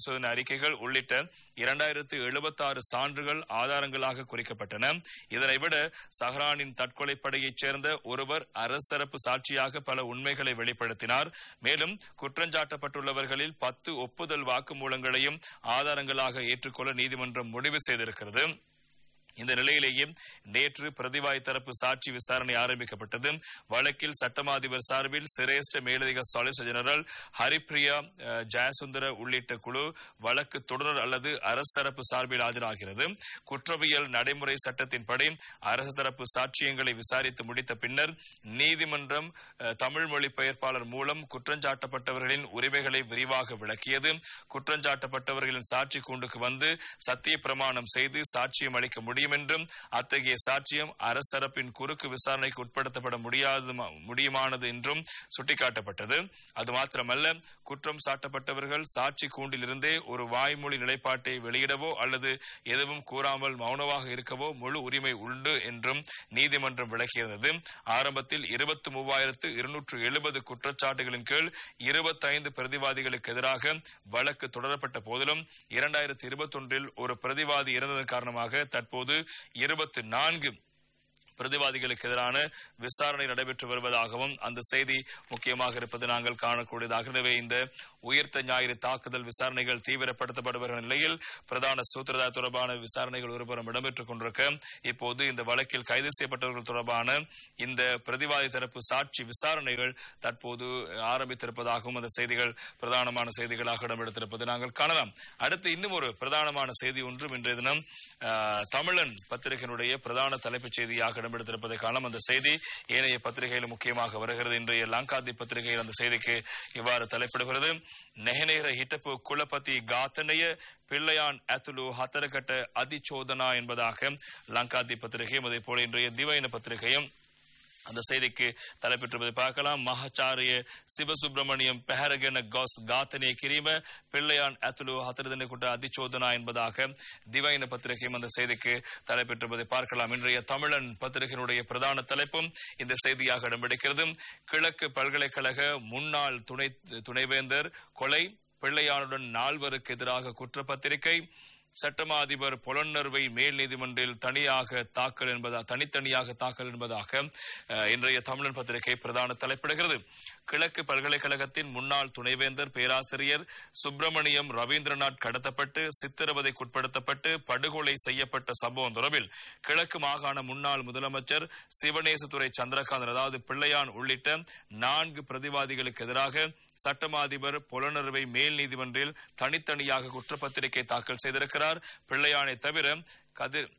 பரிசோதனை அறிக்கைகள் உள்ளிட்ட இரண்டாயிரத்து எழுபத்தாறு சான்றுகள் ஆதாரங்களாக குறிக்கப்பட்டன இதனை விட சஹ்ரானின் தற்கொலை படையைச் சேர்ந்த ஒருவர் அரசரப்பு சாட்சியாக பல உண்மைகளை வெளிப்படுத்தினார் மேலும் குற்றஞ்சாட்டப்பட்டுள்ளவர்களில் பத்து ஒப்புதல் வாக்குமூலங்களையும் ஆதாரங்களாக ஏற்றுக்கொள்ள நீதிமன்றம் முடிவு செய்திருக்கிறது இந்த நிலையிலேயே நேற்று பிரதிவாய் தரப்பு சாட்சி விசாரணை ஆரம்பிக்கப்பட்டது வழக்கில் சட்டமாதிபர் சார்பில் சிரேஷ்ட மேலதிக சாலிசிட்டர் ஜெனரல் ஹரிப்ரியா அஹ், ஜெயசுந்தர உள்ளிட்ட குழு வழக்கு தொடர் அல்லது அரசு தரப்பு சார்பில் ஆஜராகிறது குற்றவியல் நடைமுறை சட்டத்தின்படி அரசு தரப்பு சாட்சியங்களை விசாரித்து முடித்த பின்னர் நீதிமன்றம் அஹ், தமிழ் மொழி பெயர்ப்பாளர் மூலம் குற்றஞ்சாட்டப்பட்டவர்களின் உரிமைகளை விரிவாக விளக்கியது குற்றஞ்சாட்டப்பட்டவர்களின் சாட்சி கூண்டுக்கு வந்து சத்திய பிரமாணம் செய்து சாட்சியம் அளிக்க முடியும் என்றும் அத்தகைய சாட்சியம் அரசரப்பின் குறுக்கு விசாரணைக்கு உட்படுத்தப்பட முடியாது முடியுமானது என்றும் சுட்டிக்காட்டப்பட்டது அது மாத்திரமல்ல குற்றம் சாட்டப்பட்டவர்கள் சாட்சி கூண்டிலிருந்தே ஒரு வாய்மொழி நிலைப்பாட்டை வெளியிடவோ அல்லது எதுவும் கூறாமல் மௌனமாக இருக்கவோ முழு உரிமை உண்டு என்றும் நீதிமன்றம் விளக்கியிருந்தது ஆரம்பத்தில் இருபத்தி மூவாயிரத்து இருநூற்று எழுபது குற்றச்சாட்டுகளின் கீழ் இருபத்தைந்து பிரதிவாதிகளுக்கு எதிராக வழக்கு தொடரப்பட்ட போதிலும் இரண்டாயிரத்தி இருபத்தொன்றில் ஒரு பிரதிவாதி இறந்ததன் காரணமாக தற்போது இருபத்தி நான்கு பிரதிவாதிகளுக்கு எதிரான விசாரணை நடைபெற்று வருவதாகவும் அந்த செய்தி முக்கியமாக இருப்பது நாங்கள் காணக்கூடியதாக எனவே இந்த உயிர்த்த ஞாயிறு தாக்குதல் விசாரணைகள் தீவிரப்படுத்தப்பட்டு வரும் நிலையில் பிரதான சூத்திரதார் தொடர்பான விசாரணைகள் ஒருபுறம் இடம்பெற்றுக் கொண்டிருக்க இப்போது இந்த வழக்கில் கைது செய்யப்பட்டவர்கள் தொடர்பான இந்த பிரதிவாதி தரப்பு சாட்சி விசாரணைகள் தற்போது ஆரம்பித்திருப்பதாகவும் அந்த செய்திகள் பிரதானமான செய்திகளாக இடம்பெடுத்திருப்பது நாங்கள் காணலாம் அடுத்து இன்னும் ஒரு பிரதானமான செய்தி ஒன்றும் இன்றைய தினம் ஆஹ், தமிழன் பத்திரிகையினுடைய பிரதான தலைப்புச் செய்தியாக இடம்பெடுத்திருப்பதை காணலாம் அந்த செய்தி ஏனைய பத்திரிகையில் முக்கியமாக வருகிறது இன்றைய லங்காதி பத்திரிகையில் அந்த செய்திக்கு இவ்வாறு தலைப்பிடுகிறது நெஹனேர ஹிட்டப்பு குலபதி காத்தனைய பிள்ளையான் அத்துலு ஹத்தரகட்ட அதிச்சோதனா என்பதாக லங்காதி பத்திரிகையும் அதே போல இன்றைய திவைன பத்திரிகையும் அந்த செய்திக்கு தலைப்பெற்றுவதை பார்க்கலாம் மகாச்சாரிய சிவசுப்பிரமணியம் பெஹரகன காஸ் காத்தனே கிரீம பிள்ளையான் அத்துலு ஹத்திரதனை கூட்ட அதிச்சோதனா என்பதாக திவைன பத்திரிகையும் அந்த செய்திக்கு தலைப்பெற்றுவதை பார்க்கலாம் இன்றைய தமிழன் பத்திரிகையினுடைய பிரதான தலைப்பும் இந்த செய்தியாக இடம்பிடிக்கிறது கிழக்கு பல்கலைக்கழக முன்னாள் துணை துணைவேந்தர் கொலை பிள்ளையானுடன் நால்வருக்கு எதிராக குற்றப்பத்திரிகை சட்டமா அதிபர் புலன்னர்வை மேல் நீதிமன்றில் தனியாக தாக்கல் என்பதா தனித்தனியாக தாக்கல் என்பதாக அஹ், இன்றைய தமிழன் பத்திரிகை பிரதான தலைப்பிடுகிறது கிழக்கு பல்கலைக்கழகத்தின் முன்னாள் துணைவேந்தர் பேராசிரியர் சுப்பிரமணியம் ரவீந்திரநாத் கடத்தப்பட்டு சித்திரவதைக்குட்படுத்தப்பட்டு படுகொலை செய்யப்பட்ட சம்பவம் தொடர்பில் கிழக்கு மாகாண முன்னாள் முதலமைச்சர் சிவனேசதுரை சந்திரகாந்தன் அதாவது பிள்ளையான் உள்ளிட்ட நான்கு பிரதிவாதிகளுக்கு எதிராக சட்டமா அதிபர் புலனறுவை மேல் நீதிமன்றில் தனித்தனியாக குற்றப்பத்திரிகை தாக்கல் செய்திருக்கிறார் பிள்ளையானை தவிர கதிர்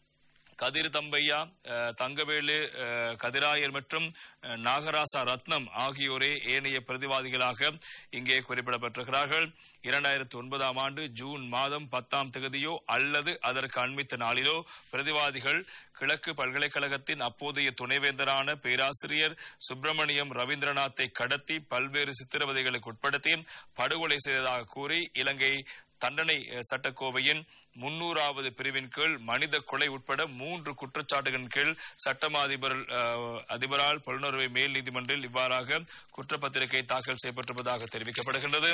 கதிர் தம்பையா அஹ், தங்கவேலு அஹ், கதிராயர் மற்றும் அஹ், நாகராசா ரத்னம் ஆகியோரே ஏனைய பிரதிவாதிகளாக இங்கே குறிப்பிடப்பட்டிருக்கிறார்கள் இரண்டாயிரத்தி ஒன்பதாம் ஆண்டு ஜூன் மாதம் பத்தாம் தேதியோ அல்லது அதற்கு அண்மித்த நாளிலோ பிரதிவாதிகள் கிழக்கு பல்கலைக்கழகத்தின் அப்போதைய துணைவேந்தரான பேராசிரியர் சுப்பிரமணியம் ரவீந்திரநாத்தை கடத்தி பல்வேறு சித்திரவதைகளுக்கு உட்படுத்தி படுகொலை செய்ததாக கூறி இலங்கை தண்டனை அஹ், சட்டக்கோவையின் முன்னூறாவது பிரிவின் கீழ் மனித கொலை உட்பட மூன்று குற்றச்சாட்டுகளின் கீழ் சட்டமா அதிபர் அஹ், அதிபரால் புலனுறவை மேல் நீதிமன்றில் இவ்வாறாக குற்றப்பத்திரிகை தாக்கல் செய்யப்பட்டிருப்பதாக தெரிவிக்கப்படுகின்றது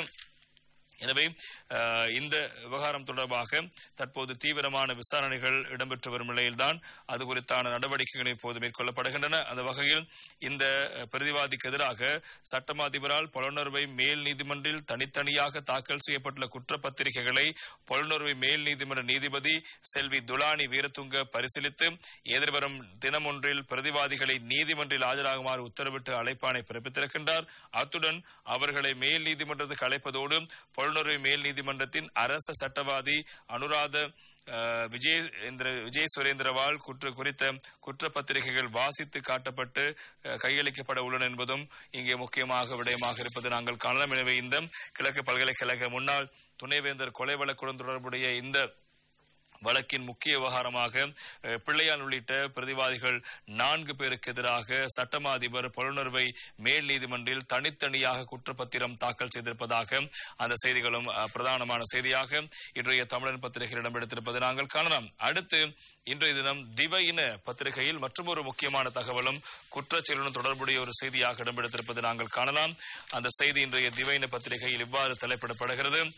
எனவே அஹ், இந்த விவகாரம் தொடர்பாக தற்போது தீவிரமான விசாரணைகள் இடம்பெற்று வரும் நிலையில்தான் அது குறித்தான நடவடிக்கைகள் இப்போது மேற்கொள்ளப்படுகின்றன அந்த வகையில் இந்த அஹ், பிரதிவாதிக்கு எதிராக சட்டமா அதிபரால் புலனுறவை மேல் நீதிமன்றில் தனித்தனியாக தாக்கல் செய்யப்பட்டுள்ள குற்றப்பத்திரிகைகளை புலனுறவை மேல் நீதிமன்ற நீதிபதி செல்வி துலானி வீரதுங்க பரிசீலித்து எதிர்வரும் தினமொன்றில் பிரதிவாதிகளை நீதிமன்றில் ஆஜராகுமாறு உத்தரவிட்டு அழைப்பானை பிறப்பித்திருக்கின்றார் அத்துடன் அவர்களை மேல் நீதிமன்றத்துக்கு அழைப்பதோடு புலனுறவை மேல் நீதிமன்றத்தின் அரச சட்டவாதி அனுராத அஹ், விஜயேந்திர விஜய் சுரேந்திரவால் குற்ற குறித்த குற்றப்பத்திரிகைகள் வாசித்து காட்டப்பட்டு அஹ், கையளிக்கப்பட உள்ளன என்பதும் இங்கே முக்கியமாக விடயமாக இருப்பது நாங்கள் காணலாம் எனவே இந்த கிழக்கு பல்கலைக்கழக முன்னாள் துணைவேந்தர் கொலை வழக்குடன் தொடர்புடைய இந்த வழக்கின் முக்கிய விவகாரமாக அஹ், பிள்ளையான் உள்ளிட்ட பிரதிவாதிகள் நான்கு பேருக்கு எதிராக சட்டமா அதிபர் புலனுறவை மேல் நீதிமன்றில் தனித்தனியாக குற்றப்பத்திரம் தாக்கல் செய்திருப்பதாக அந்த செய்திகளும் அஹ், பிரதானமான செய்தியாக இன்றைய தமிழன் பத்திரிகையில் இடம்பெடுத்திருப்பதை நாங்கள் காணலாம் அடுத்து இன்றைய தினம் திவையின பத்திரிகையில் மற்றொரு முக்கியமான தகவலும் குற்றச்செயலுடன் தொடர்புடைய ஒரு செய்தியாக இடம்பெடுத்திருப்பதை நாங்கள் காணலாம் அந்த செய்தி இன்றைய திவையின பத்திரிகையில் இவ்வாறு தலைப்பிடப்படுகிறது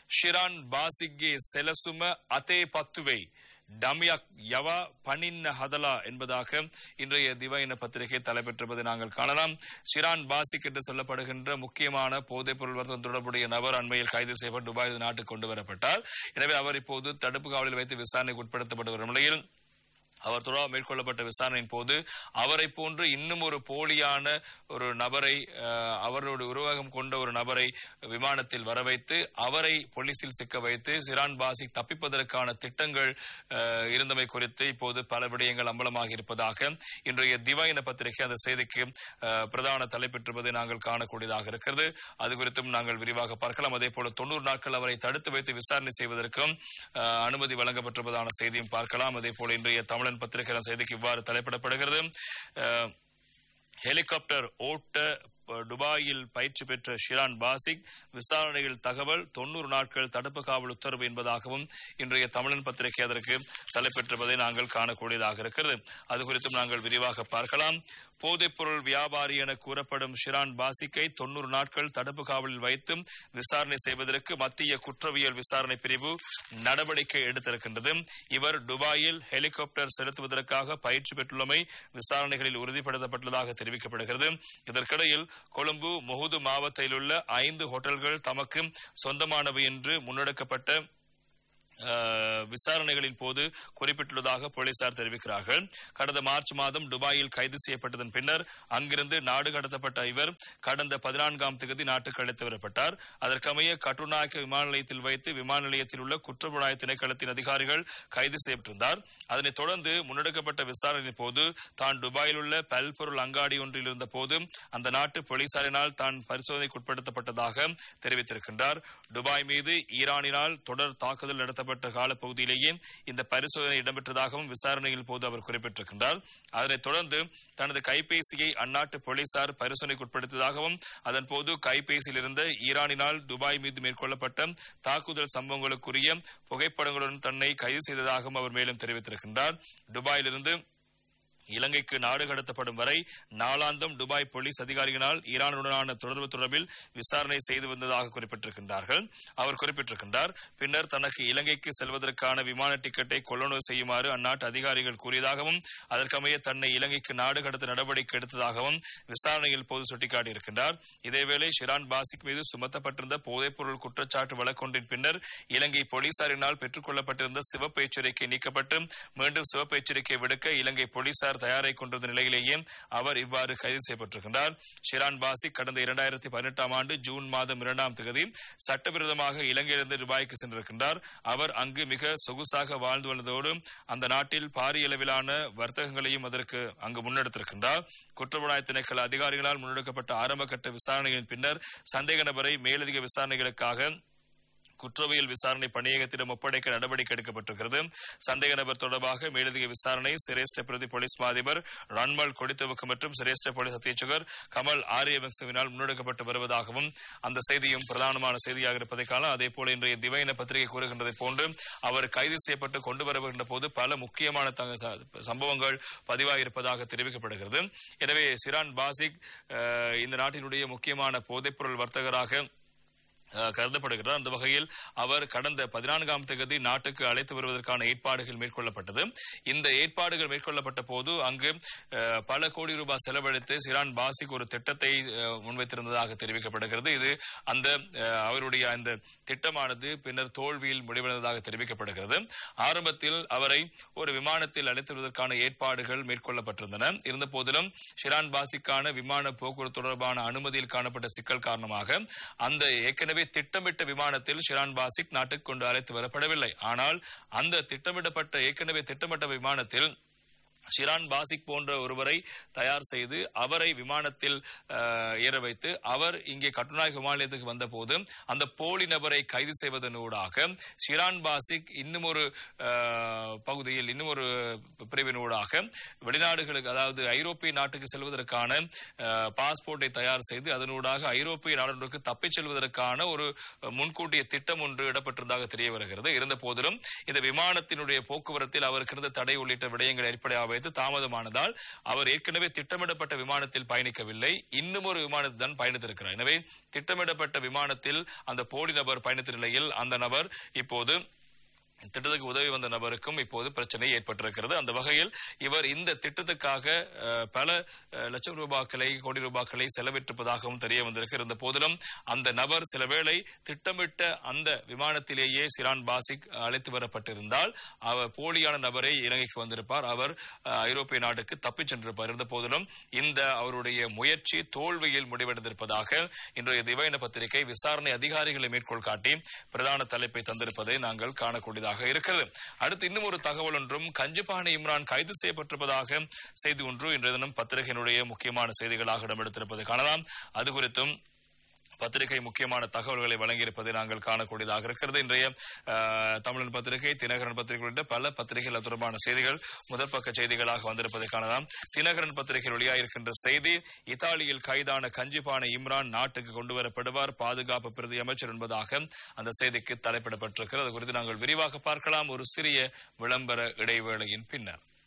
ஷிரான் பாசிಗ್ಗೆ செலசும அதே பத்துவை டமியாக் யவா பனின்ன ஹதலா என்பதாக இன்றைய திவைன பத்திரிகை தலைப்பெற்றிருப்பதை நாங்கள் காணலாம் ஷிரான் பாசிக் என்று சொல்லப்படுகின்ற முக்கியமான போதைப் பொருள் வர்த்தகம் தொடர்புடைய நபர் அண்மையில் கைது செய்யப்பட்டு துபாய் நாட்டுக்கு கொண்டு வரப்பட்டார் எனவே அவர் இப்போது தடுப்பு காவலில் வைத்து விசாரணைக்கு உட்படுத்தப்பட்டு வரும் நிலையில் அவர் தொடர்பாக மேற்கொள்ளப்பட்ட விசாரணையின் போது அவரை போன்று இன்னும் ஒரு போலியான ஒரு நபரை அஹ், அவரோட உருவகம் கொண்ட ஒரு நபரை விமானத்தில் வர வைத்து அவரை போலீசில் சிக்க வைத்து சிரான் பாசிக் தப்பிப்பதற்கான திட்டங்கள் அஹ், இருந்தமை குறித்து இப்போது பல விடயங்கள் அம்பலமாக இருப்பதாக இன்றைய திவாயின பத்திரிகை அந்த செய்திக்கு அஹ், பிரதான தலைப்பெற்றிருப்பதை நாங்கள் காணக்கூடியதாக இருக்கிறது அது குறித்தும் நாங்கள் விரிவாக பார்க்கலாம் அதே போல தொண்ணூறு நாட்கள் அவரை தடுத்து வைத்து விசாரணை செய்வதற்கும் அஹ், அனுமதி வழங்கப்பட்டிருப்பதான செய்தியும் பார்க்கலாம் அதே போல இன்றைய தமிழன் பத்திரிகை செய்திக்கு இவ்வாறு தலைப்பிடப்படுகிறது அஹ், ஹெலிகாப்டர் ஓட்ட அஹ், துபாயில் பயிற்சி பெற்ற ஷிரான் பாசிக் விசாரணையில் தகவல் தொண்ணூறு நாட்கள் தடுப்பு காவல் உத்தரவு என்பதாகவும் இன்றைய தமிழன் பத்திரிகை அதற்கு தலைப்பெற்றிருப்பதை நாங்கள் காணக்கூடியதாக இருக்கிறது அது குறித்தும் நாங்கள் விரிவாக பார்க்கலாம் போதைப்பொருள் வியாபாரி என கூறப்படும் ஷிரான் பாசிக்கை தொண்ணூறு நாட்கள் தடுப்பு காவலில் வைத்து விசாரணை செய்வதற்கு மத்திய குற்றவியல் விசாரணை பிரிவு நடவடிக்கை எடுத்திருக்கின்றது இவர் துபாயில் ஹெலிகாப்டர் செலுத்துவதற்காக பயிற்சி பெற்றுள்ளமை விசாரணைகளில் உறுதிப்படுத்தப்பட்டுள்ளதாக தெரிவிக்கப்படுகிறது இதற்கிடையில் கொழும்பு முகுது மாவட்டத்தில் உள்ள ஐந்து ஹோட்டல்கள் தமக்கு சொந்தமானவை என்று முன்னெடுக்கப்பட்ட அஹ், விசாரணைகளின் போது குறிப்பிட்டுள்ளதாக போலீசார் தெரிவிக்கிறார்கள் கடந்த மார்ச் மாதம் துபாயில் கைது செய்யப்பட்டதன் பின்னர் அங்கிருந்து நாடு கடத்தப்பட்ட இவர் கடந்த பதினான்காம் தேதி நாட்டுக்கு அழைத்து வரப்பட்டார் அதற்கமைய கட்டுநாயக்க விமான நிலையத்தில் வைத்து விமான நிலையத்தில் உள்ள குற்றப்புலனாய்வு திணைக்களத்தின் அதிகாரிகள் கைது செய்யப்பட்டிருந்தார் அதனைத் தொடர்ந்து முன்னெடுக்கப்பட்ட விசாரணையின் போது தான் துபாயில் உள்ள பல்பொருள் அங்காடி ஒன்றில் இருந்த போது அந்த நாட்டு போலீசாரினால் தான் பரிசோதனைக்குட்படுத்தப்பட்டதாக தெரிவித்திருக்கின்றார் துபாய் மீது ஈரானினால் தொடர் தாக்குதல் நடத்தப்பட்ட காலப்பகுதியிலேயே இந்த பரிசோதனை இடம்பெற்றதாகவும் விசாரணையில் போது அவர் குறிப்பிட்டிருக்கின்றார் அதனைத் தொடர்ந்து தனது கைபேசியை அந்நாட்டு போலீசார் பரிசோதனைக்குட்படுத்தியதாகவும் அதன் போது கைபேசியில் இருந்த ஈரானினால் துபாய் மீது மேற்கொள்ளப்பட்ட தாக்குதல் சம்பவங்களுக்குரிய புகைப்படங்களுடன் தன்னை கைது செய்ததாகவும் அவர் மேலும் தெரிவித்திருக்கின்றார் துபாயிலிருந்து இலங்கைக்கு நாடு கடத்தப்படும் வரை நாளாந்தம் துபாய் போலீஸ் அதிகாரிகளால் ஈரானுடனான தொடர்பு தொடர்பில் விசாரணை செய்து வந்ததாக குறிப்பிட்டிருக்கின்றார்கள் அவர் குறிப்பிட்டிருக்கின்றார் பின்னர் தனக்கு இலங்கைக்கு செல்வதற்கான விமான டிக்கெட்டை கொள்ளளவு செய்யுமாறு அந்நாட்டு அதிகாரிகள் கூறியதாகவும் அதற்கமைய தன்னை இலங்கைக்கு நாடு கடத்த நடவடிக்கை எடுத்ததாகவும் விசாரணையில் போது சுட்டிக்காட்டியிருக்கின்றார் இதேவேளை ஷிரான் பாசிக் மீது சுமத்தப்பட்டிருந்த போதைப்பொருள் குற்றச்சாட்டு வழக்கொன்றின் பின்னர் இலங்கை போலீசாரினால் பெற்றுக் கொள்ளப்பட்டிருந்த சிவப்பு எச்சரிக்கை நீக்கப்பட்டு மீண்டும் சிவப்பு எச்சரிக்கை விடுக்க இலங்கை போலீசார் தயாரை கொண்டிருந்த நிலையிலேயே அவர் இவ்வாறு கைது செய்யப்பட்டிருக்கின்றார் ஷிரான் பாசிக் கடந்த இரண்டாயிரத்தி பதினெட்டாம் ஆண்டு ஜூன் மாதம் இரண்டாம் தேதி சட்டவிரோதமாக இலங்கையிலிருந்து துபாய்க்கு சென்றிருக்கின்றார் அவர் அங்கு மிக சொகுசாக வாழ்ந்து வந்ததோடு அந்த நாட்டில் பாரிய அளவிலான வர்த்தகங்களையும் அதற்கு அங்கு முன்னெடுத்திருக்கின்றார் குற்றப்புலனாய்வு திணைக்கள அதிகாரிகளால் முன்னெடுக்கப்பட்ட ஆரம்பகட்ட விசாரணைகளின் பின்னர் சந்தேக நபரை மேலதிக விசாரணைகளுக்காக குற்றவியல் விசாரணை பணியகத்திடம் ஒப்படைக்க நடவடிக்கை எடுக்கப்பட்டிருக்கிறது சந்தேக நபர் தொடர்பாக மேலதிக விசாரணை சிரேஷ்ட பிரதி போலீஸ் மாதிபர் ரன்மல் கொடித்தவுக்கு மற்றும் சிரேஷ்ட போலீஸ் அத்தியட்சகர் கமல் ஆரியவங்சவினால் முன்னெடுக்கப்பட்டு வருவதாகவும் அந்த செய்தியும் பிரதானமான செய்தியாக இருப்பதை காணலாம் அதே போல இன்றைய திவைன பத்திரிகை கூறுகின்றதை போன்று அவர் கைது செய்யப்பட்டு கொண்டு வரப்படுகின்ற போது பல முக்கியமான தங்க- ச- சம்பவங்கள் பதிவாகியிருப்பதாக தெரிவிக்கப்படுகிறது எனவே சிரான் பாசிக் அஹ், இந்த நாட்டினுடைய முக்கியமான போதைப்பொருள் வர்த்தகராக அஹ், கருதப்படுகிறார் அந்த வகையில் அவர் கடந்த பதினான்காம் தேதி நாட்டுக்கு அழைத்து வருவதற்கான ஏற்பாடுகள் மேற்கொள்ளப்பட்டது இந்த ஏற்பாடுகள் மேற்கொள்ளப்பட்ட போது அங்கு அஹ், பல கோடி ரூபாய் செலவழித்து சிரான் பாசிக் ஒரு திட்டத்தை அஹ், முன்வைத்திருந்ததாக தெரிவிக்கப்படுகிறது இது அந்த அஹ், அவருடைய அந்த திட்டமானது பின்னர் தோல்வியில் முடிவடைந்ததாக தெரிவிக்கப்படுகிறது ஆரம்பத்தில் அவரை ஒரு விமானத்தில் அழைத்து வருவதற்கான ஏற்பாடுகள் மேற்கொள்ளப்பட்டிருந்தன இருந்த போதிலும் ஷிரான் பாசிக்கான விமான போக்குவரத்து தொடர்பான அனுமதியில் காணப்பட்ட சிக்கல் காரணமாக அந்த ஏற்கனவே திட்டமிட்ட விமானத்தில் ஷிரான் பாசிக் நாட்டுக்கு கொண்டு அழைத்து வரப்படவில்லை ஆனால் அந்த திட்டமிடப்பட்ட ஏற்கனவே திட்டமிட்ட விமானத்தில் ஷிரான் பாசிக் போன்ற ஒருவரை தயார் செய்து அவரை விமானத்தில் அஹ், ஏற வைத்து அவர் இங்கே கட்டுநாயக விமான நிலையத்துக்கு வந்தபோது அந்த போலி நபரை கைது செய்வதனூடாக ஷிரான் பாசிக் இன்னும் ஒரு அஹ், பகுதியில் இன்னும் ஒரு பிரிவினூடாக வெளிநாடுகளுக்கு அதாவது ஐரோப்பிய நாட்டுக்கு செல்வதற்கான அஹ், பாஸ்போர்ட்டை தயார் செய்து அதனூடாக ஐரோப்பிய நாடுகளுக்கு தப்பிச் செல்வதற்கான ஒரு முன்கூட்டிய திட்டம் ஒன்று இடப்பட்டிருந்ததாக தெரிய வருகிறது இருந்த போதிலும் இந்த விமானத்தினுடைய போக்குவரத்தில் அவருக்கு இருந்த தடை உள்ளிட்ட விடயங்களை அடிப்படையாக வைத்து வைத்து தாமதமானதால் அவர் ஏற்கனவே திட்டமிடப்பட்ட விமானத்தில் பயணிக்கவில்லை இன்னும் ஒரு விமானத்தில் தான் பயணித்திருக்கிறார் எனவே திட்டமிடப்பட்ட விமானத்தில் அந்த போலி நபர் பயணித்த நிலையில் அந்த நபர் இப்போது திட்டத்துக்கு உதவி வந்த நபருக்கும் இப்போது பிரச்சனை ஏற்பட்டிருக்கிறது அந்த வகையில் இவர் இந்த திட்டத்துக்காக அஹ், பல அஹ், லட்சம் ரூபாய்களை கோடி ரூபாய்களை செலவிட்டிருப்பதாகவும் தெரிய வந்திருக்கு இருந்த போதிலும் அந்த நபர் சில வேளை திட்டமிட்ட அந்த விமானத்திலேயே சிரான் பாசிக் அழைத்து வரப்பட்டிருந்தால் அவர் போலியான நபரை இலங்கைக்கு வந்திருப்பார் அவர் அஹ், ஐரோப்பிய நாட்டுக்கு தப்பிச் சென்றிருப்பார் இருந்த போதிலும் இந்த அவருடைய முயற்சி தோல்வியில் முடிவடைந்திருப்பதாக இன்றைய திவைன பத்திரிகை விசாரணை அதிகாரிகளை மேற்கோள் காட்டி பிரதான தலைப்பை தந்திருப்பதை நாங்கள் காணக்கூடியதாக இருக்கிறது அடுத்து இன்னும் ஒரு தகவல் ஒன்றும் கஞ்சிபானை இம்ரான் கைது செய்யப்பட்டிருப்பதாக செய்தி ஒன்று இன்றைய தினம் பத்திரிகையினுடைய முக்கியமான செய்திகளாக இடம்பெடுத்திருப்பதை காணலாம் அது குறித்தும் பத்திரிகை முக்கியமான தகவல்களை வழங்கியிருப்பதை நாங்கள் காணக்கூடியதாக இருக்கிறது இன்றைய அஹ், தமிழன் பத்திரிகை தினகரன் பத்திரிகை உள்ளிட்ட பல பத்திரிகைகள் தொடர்பான செய்திகள் முதல் பக்க செய்திகளாக வந்திருப்பதை காணலாம் தினகரன் பத்திரிகையில் வெளியாகிருக்கின்ற செய்தி இத்தாலியில் கைதான கஞ்சிபானை இம்ரான் நாட்டுக்கு கொண்டு வரப்படுவார் பாதுகாப்பு பிரதி அமைச்சர் என்பதாக அந்த செய்திக்கு தலைப்பிடப்பட்டிருக்கிறது அது குறித்து நாங்கள் விரிவாக பார்க்கலாம் ஒரு சிறிய விளம்பர இடைவேளையின் பின்னர்